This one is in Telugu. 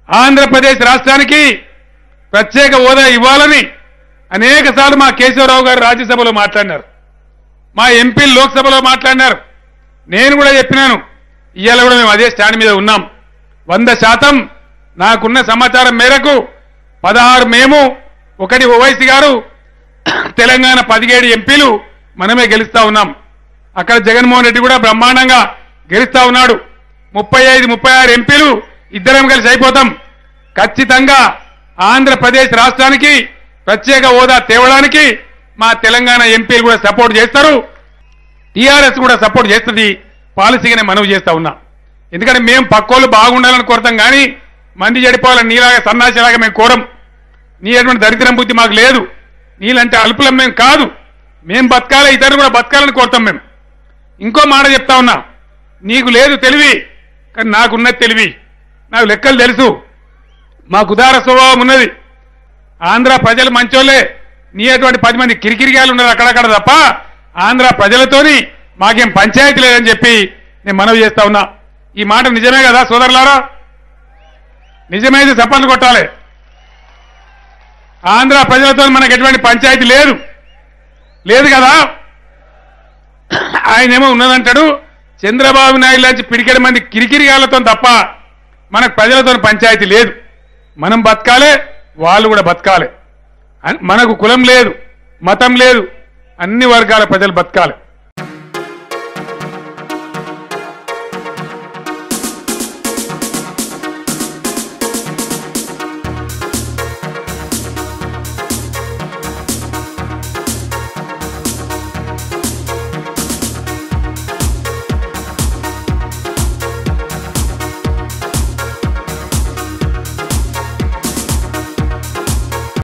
ఆంధ్రప్రదేశ్ రాష్ట్రానికి ప్రత్యేక హోదా ఇవ్వాలని అనేక సార్లు మా కేశవరావు గారు రాజ్యసభలో మాట్లాడినారు మా ఎంపీలు లోక్సభలో మాట్లాడినారు నేను కూడా చెప్పినాను ఇవాళ కూడా మేము అదే స్టాండ్ మీద ఉన్నాం వంద శాతం నాకున్న సమాచారం మేరకు పదహారు మేము ఒకటి ఓవైసీ గారు తెలంగాణ పదిహేడు ఎంపీలు మనమే గెలుస్తా ఉన్నాం అక్కడ జగన్మోహన్ రెడ్డి కూడా బ్రహ్మాండంగా గెలుస్తా ఉన్నాడు ముప్పై ఐదు ముప్పై ఆరు ఎంపీలు ఇద్దరం కలిసి అయిపోతాం ఖచ్చితంగా ఆంధ్రప్రదేశ్ రాష్ట్రానికి ప్రత్యేక హోదా తేవడానికి మా తెలంగాణ ఎంపీలు కూడా సపోర్ట్ చేస్తారు టీఆర్ఎస్ కూడా సపోర్ట్ చేస్తుంది పాలసీగానే మనవి చేస్తా ఉన్నా ఎందుకంటే మేము పక్కోళ్ళు బాగుండాలని కోరతాం కానీ మంది చెడిపోవాలని నీలాగా సన్నాసిలాగా మేము కోరం నీ అటువంటి దరిద్రం బుద్ధి మాకు లేదు నీలంటే అల్పులం మేము కాదు మేము బతకాలి ఇతరులు కూడా బతకాలని కోరుతాం మేము ఇంకో మాట చెప్తా ఉన్నా నీకు లేదు తెలివి కానీ నాకున్నది తెలివి నాకు లెక్కలు తెలుసు మాకు ఉదార స్వభావం ఉన్నది ఆంధ్ర ప్రజలు మంచోళ్ళే నీ అటువంటి పది మంది కిరికిరిగాలు ఉన్నారు అక్కడక్కడ తప్ప ఆంధ్ర ప్రజలతోని మాకేం పంచాయతీ లేదని చెప్పి నేను మనవి చేస్తా ఉన్నా ఈ మాట నిజమే కదా సోదరులారా నిజమైతే చప్పట్లు కొట్టాలి ఆంధ్ర ప్రజలతో మనకు ఎటువంటి పంచాయతీ లేదు లేదు కదా ఆయనేమో ఉన్నదంటాడు చంద్రబాబు నాయుడు లాంటి పిడికెడు మంది కిరికిరిగాలతో తప్ప మనకు ప్రజలతో పంచాయతీ లేదు మనం బతకాలే వాళ్ళు కూడా బతకాలి అన్- మనకు కులం లేదు మతం లేదు అన్ని వర్గాల ప్రజలు బతకాలి